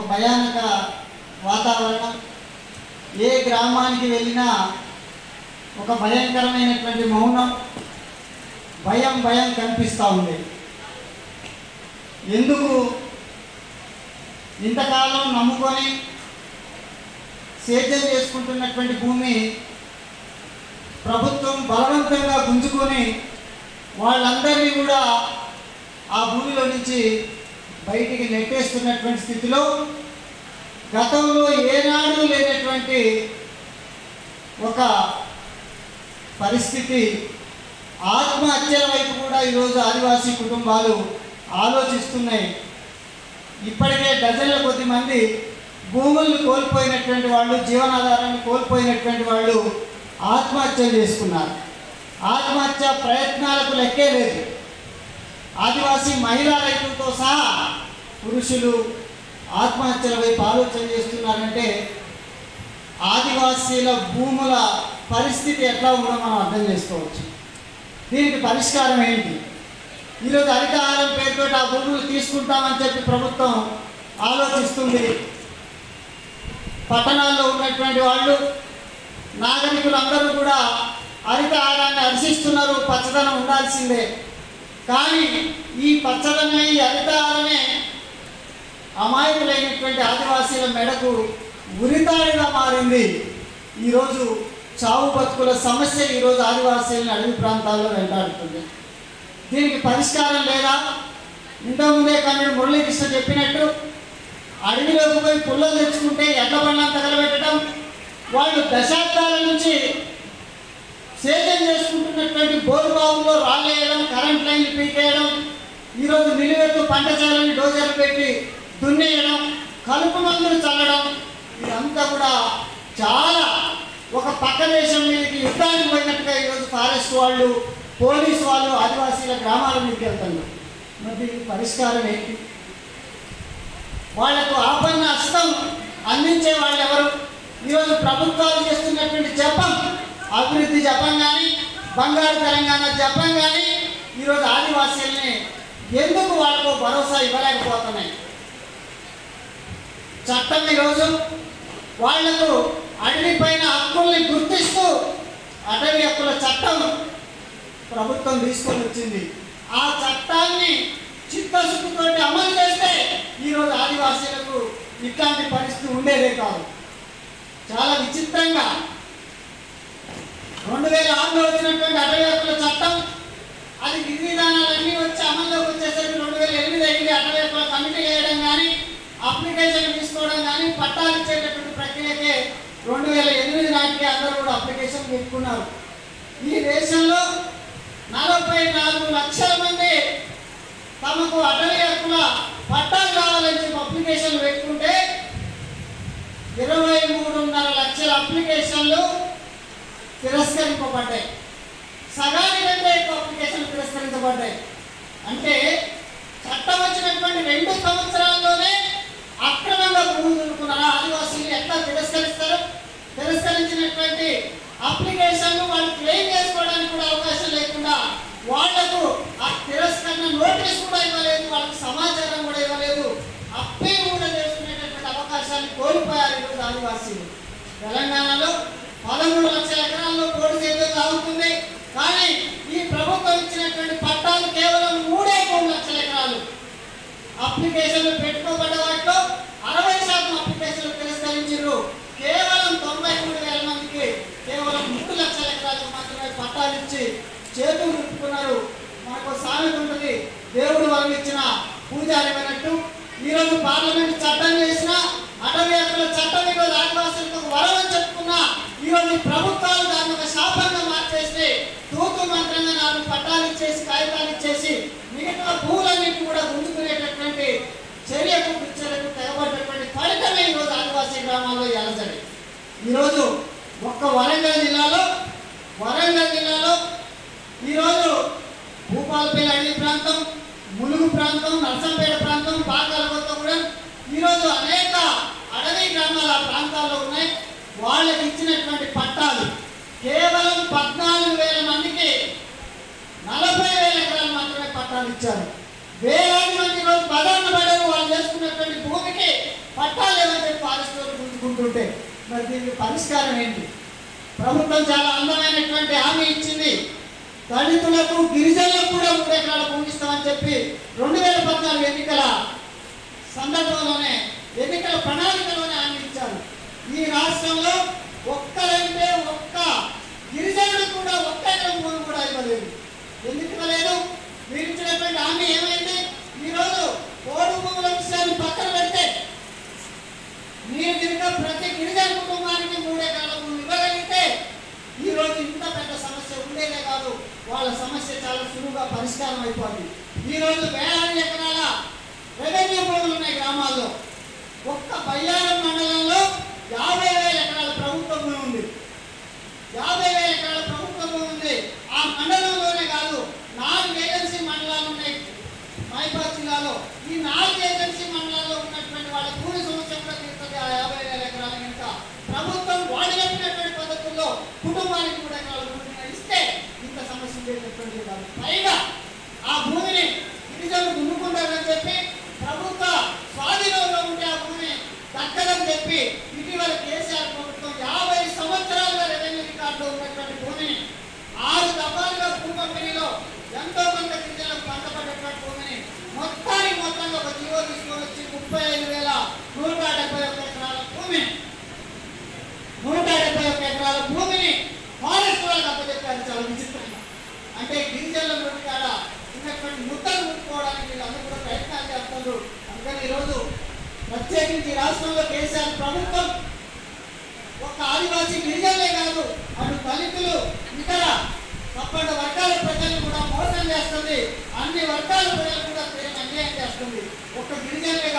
భయానక వాతావరణం ఏ గ్రామానికి వెళ్ళినా ఒక భయంకరమైనటువంటి మౌనం భయం భయం కనిపిస్తూ ఉంది ఎందుకు ఇంతకాలం నమ్ముకొని సేద్యం చేసుకుంటున్నటువంటి భూమి ప్రభుత్వం బలవంతంగా గుంజుకొని వాళ్ళందరినీ కూడా ఆ భూమిలో నుంచి బయటికి నెట్టేస్తున్నటువంటి స్థితిలో గతంలో ఏనాడు లేనటువంటి ఒక పరిస్థితి ఆత్మహత్యల వైపు కూడా ఈరోజు ఆదివాసీ కుటుంబాలు ఆలోచిస్తున్నాయి ఇప్పటికే డజన్ల కొద్ది మంది భూములను కోల్పోయినటువంటి వాళ్ళు జీవనాధారాన్ని కోల్పోయినటువంటి వాళ్ళు ఆత్మహత్య చేసుకున్నారు ఆత్మహత్య ప్రయత్నాలకు లెక్కే లేదు ఆదివాసీ మహిళా రైతులతో సహా పురుషులు ఆత్మహత్యల వైపు ఆలోచన చేస్తున్నారంటే ఆదివాసీల భూముల పరిస్థితి ఎట్లా ఉందో మనం అర్థం చేసుకోవచ్చు దీనికి పరిష్కారం ఏంటి ఈరోజు హరితహారం పేరుతో ఆ భూములు తీసుకుంటామని చెప్పి ప్రభుత్వం ఆలోచిస్తుంది పట్టణాల్లో ఉన్నటువంటి వాళ్ళు నాగరికులు అందరూ కూడా హరితహారాన్ని హర్షిస్తున్నారు పచ్చదనం ఉండాల్సిందే కానీ ఈ పచ్చదనమే ఈ హరితహారమే అమాయకులైనటువంటి ఆదివాసీల మెడకు ఉరితాడుగా మారింది ఈరోజు చావు బతుకుల సమస్య ఈరోజు ఆదివాసీలను అడవి ప్రాంతాల్లో వెంటాడుతుంది దీనికి పరిష్కారం లేదా ఇంతకుముందే కన్నడు మురళీకృష్ణ చెప్పినట్టు అడవిలోకి పోయి పుల్లలు తెచ్చుకుంటే ఎడ్ల బండ్లను తగలబెట్టడం వాళ్ళు దశాబ్దాల నుంచి సేద్యం చేసుకుంటున్నటువంటి బోరు బావుల్లో రాళ్ళేయడం కరెంట్ లైన్లు పీకేయడం ఈరోజు నిలువెత్తు పంట చేయాలని డోజర్లు పెట్టి దున్నేయడం కలుపు మందులు చల్లడం ఇదంతా కూడా చాలా ఒక పక్క దేశం మీదకి యుద్ధానికి పోయినట్టుగా ఈరోజు ఫారెస్ట్ వాళ్ళు పోలీసు వాళ్ళు ఆదివాసీల గ్రామాల మీదకి వెళ్తున్నారు మరి దీనికి పరిష్కారం ఏంటి వాళ్లకు ఆపన్న హస్తం అందించే వాళ్ళు ఎవరు ఈరోజు ప్రభుత్వాలు చేస్తున్నటువంటి జపం అభివృద్ధి జపం కానీ బంగారు తెలంగాణ జపం కానీ ఈరోజు ఆదివాసీల్ని ఎందుకు వాళ్ళకు భరోసా ఇవ్వలేకపోతున్నాయి చట్టం ఈరోజు వాళ్లకు అడవి పైన హక్కుల్ని గుర్తిస్తూ అటవీ హక్కుల చట్టం ప్రభుత్వం తీసుకొని వచ్చింది ఆ చట్టాన్ని చిత్తశుద్ధితోటి అమలు చేస్తే ఈరోజు ఆదివాసీలకు ఇట్లాంటి పరిస్థితి ఉండేదే కాదు చాలా విచిత్రంగా రెండు వేల ఆరులో వచ్చినటువంటి అటవీ హక్కుల చట్టం అది విధి విధానాలన్నీ వచ్చి అమల్లోకి వచ్చేసరికి రెండు వేల ఎనిమిది అయింది అటవీ హక్కుల కమిటీ వేయడం కానీ అప్లికేషన్ తీసుకోవడం కానీ పట్టాలు ఇచ్చేటటువంటి ప్రక్రియకే రెండు వేల ఎనిమిది నాటికి అందరూ కూడా అప్లికేషన్ పెట్టుకున్నారు ఈ దేశంలో నలభై నాలుగు లక్షల మంది తమకు అటవీ హక్కుల పట్టాలు కావాలని చెప్పి అప్లికేషన్ పెట్టుకుంటే ఇరవై మూడున్నర లక్షల అప్లికేషన్లు తిరస్కరింపబడ్డాయి సగానికంటే ఎక్కువ అప్లికేషన్లు తిరస్కరించబడ్డాయి అంటే చట్టం వచ్చినటువంటి రెండు సంవత్సరాల్లోనే అక్రమంగా భూములు దున్నుకున్నారు ఆదివాసీలు ఎట్లా తిరస్కరిస్తారు తిరస్కరించినటువంటి అప్లికేషన్లు వాళ్ళు క్లెయిమ్ చేసుకోవడానికి కూడా అవకాశం లేకుండా వాళ్లకు ఆ తిరస్కరణ నోటీస్ కూడా ఇవ్వలేదు వాళ్ళకి సమాచారం కూడా ఇవ్వలేదు అప్పీల్ కూడా చేసుకునేటటువంటి అవకాశాన్ని కోల్పోయారు ఈరోజు ఆదివాసీలు తెలంగాణలో పదమూడు లక్షల ఎకరాల్లో పోటీ చేయడం సాగుతుంది కానీ ఈ ప్రభుత్వం ఇచ్చినటువంటి పట్టాలు కేవలం మూడే మూడు లక్షల ఎకరాలు అప్లికేషన్లు పెట్టుకోబడ్డ వాటిలో అరవై శాతం అప్లికేషన్లు తిరస్కరించారు కేవలం తొంభై మూడు వేల మందికి కేవలం మూడు లక్షల ఎకరాలకు మాత్రమే పట్టాలు ఇచ్చి చేతులు నింపుకున్నారు మనకు ఒక సామెత ఉంటుంది దేవుడు వరం ఇచ్చిన పూజారి అన్నట్టు ఈరోజు పార్లమెంట్ చట్టం చేసిన అటవీ హక్కుల చట్టం ఈరోజు ఆదివాసులకు ఒక వరం అని చెప్పుకున్నా ఈరోజు ఈ ప్రభుత్వాలు దాన్ని ఒక శాపంగా మార్చేసి తూతు మంత్రంగా నాలుగు పట్టాలు ఇచ్చేసి కాగితాలు ఇచ్చేసి మిగతా భూములన్నింటినీ కూడా గుంజుకునేటటువంటి చర్యకు పిచ్చలకు తెగబడ్డటువంటి ఫలితమే ఈరోజు ఆదివాసీ గ్రామాల్లో ఎలజడి ఈరోజు ఒక్క వరంగల్ జిల్లాలో వరంగల్ జిల్లాలో ఈరోజు భూపాలపల్లి అడవి ప్రాంతం ములుగు ప్రాంతం నర్సంపేట ప్రాంతం పాకాల కొత్తగూడెం ఈరోజు అనేక అడవి గ్రామాల ప్రాంతాల్లో ఉన్నాయి వాళ్ళకి ఇచ్చినటువంటి పట్టాలు కేవలం పద్నాలుగు వేల మందికి నలభై వేల ఎకరాలు మాత్రమే పట్టాలు ఇచ్చారు వేలాది మంది రోజు బదాన్ని పడారు వాళ్ళు చేసుకున్నటువంటి భూమికి పట్టాలు ఏమని చెప్పి ఫారెస్ట్ వాళ్ళు గుంజుకుంటుంటే మరి దీనికి పరిష్కారం ఏంటి ప్రభుత్వం చాలా అందమైనటువంటి హామీ ఇచ్చింది దళితులకు గిరిజనులకు కూడా మూడు ఎకరాల భూమి ఇస్తామని చెప్పి రెండు వేల పద్నాలుగు ఎన్నికల సందర్భంలోనే ఎన్నికల ప్రణాళికలోనే హామీ ఇచ్చారు ఈ రాష్ట్రంలో ఒక్కరంటే ఒక్క గిరిజనుడు కూడా ఒక్క ఎకరం భూమి కూడా ఇవ్వలేదు ఎందుకు ఇవ్వలేదు మీరు ఇచ్చినటువంటి హామీ ఏమైంది ఈరోజు ఓడు భూముల విషయాన్ని పక్కన పెడితే మీరు కనుక ప్రతి గిరిజన కుటుంబానికి మూడు ఎకరాల భూమి ఇవ్వగలిగితే ఈ రోజు ఇంత పెద్ద సమస్య ఉండేదే కాదు వాళ్ళ సమస్య చాలా సులువుగా పరిష్కారం అయిపోతుంది ఈ రోజు వేలాది ఎకరాల రెవెన్యూ భూములు ఉన్నాయి గ్రామాల్లో ఒక్క బయ్యారం మండలంలో యాభై వేల ఎకరాల ప్రభుత్వ భూమి ఉంది యాభై వేల ఎకరాల ప్రభుత్వ భూమి ఉంది ఆ మండలంలోనే కాదు నాలుగు ఏజెన్సీ మండలాలు ఉన్నాయి మైబాద్ జిల్లాలో ఈ నాలుగు ఏజెన్సీ మండలాల్లో ఉన్నటువంటి వాళ్ళ భూమి సమస్య కూడా తీరుతుంది ఆ యాభై వేల ఎకరాల కనుక ప్రభుత్వం వాళ్ళు చెప్పినటువంటి పద్ధతుల్లో కుటుంబానికి కూడా ఎకరాల భూమిని ఇస్తే ఇంత సమస్య ఉండేటటువంటిది కాదు పైగా ఆ భూమిని గిరిజనులు దున్నుకుంటారని చెప్పి ప్రభుత్వ స్వాధీనంలో ఉంటే ఆ భూమి దక్కదని చెప్పి ఇటీవల కేసీఆర్ ప్రభుత్వం యాభై సంవత్సరాలుగా రెవెన్యూ రికార్డులో ఉన్నటువంటి భూమిని ఆరు దఫాలుగా భూ పంపిణీలో ఎంతో కొంత గిరిజనులకు పంటపడ్డటువంటి భూమిని మొత్తానికి మొత్తంగా ఒక జీవో తీసుకొని వచ్చి ముప్పై ఐదు వేల నూట డెబ్బై ఒక్క ఎకరాల భూమిని నూట డెబ్బై ఒక్క ఎకరాల భూమిని ఫారెస్ట్ వాళ్ళకి అప్పచెప్పారు చాలా విచిత్రంగా అంటే గిరిజనుల నోటి కాడ ఉన్నటువంటి ముద్దలు ముట్టుకోవడానికి వీళ్ళందరూ కూడా ప్రయత్నాలు చేస్తున్నారు అందుకని ఈరోజు ప్రత్యేకించి ఈ రాష్ట్రంలో కేసీఆర్ ప్రభుత్వం ఒక్క ఆదివాసీ గిరిజనులే కాదు అటు దళితులు ఇతర తప్పండ వర్గాల ప్రజలు కూడా మోసం చేస్తుంది అన్ని వర్గాల ప్రజలు కూడా తీవ్ర అన్యాయం చేస్తుంది ఒక్క గిరిజనులే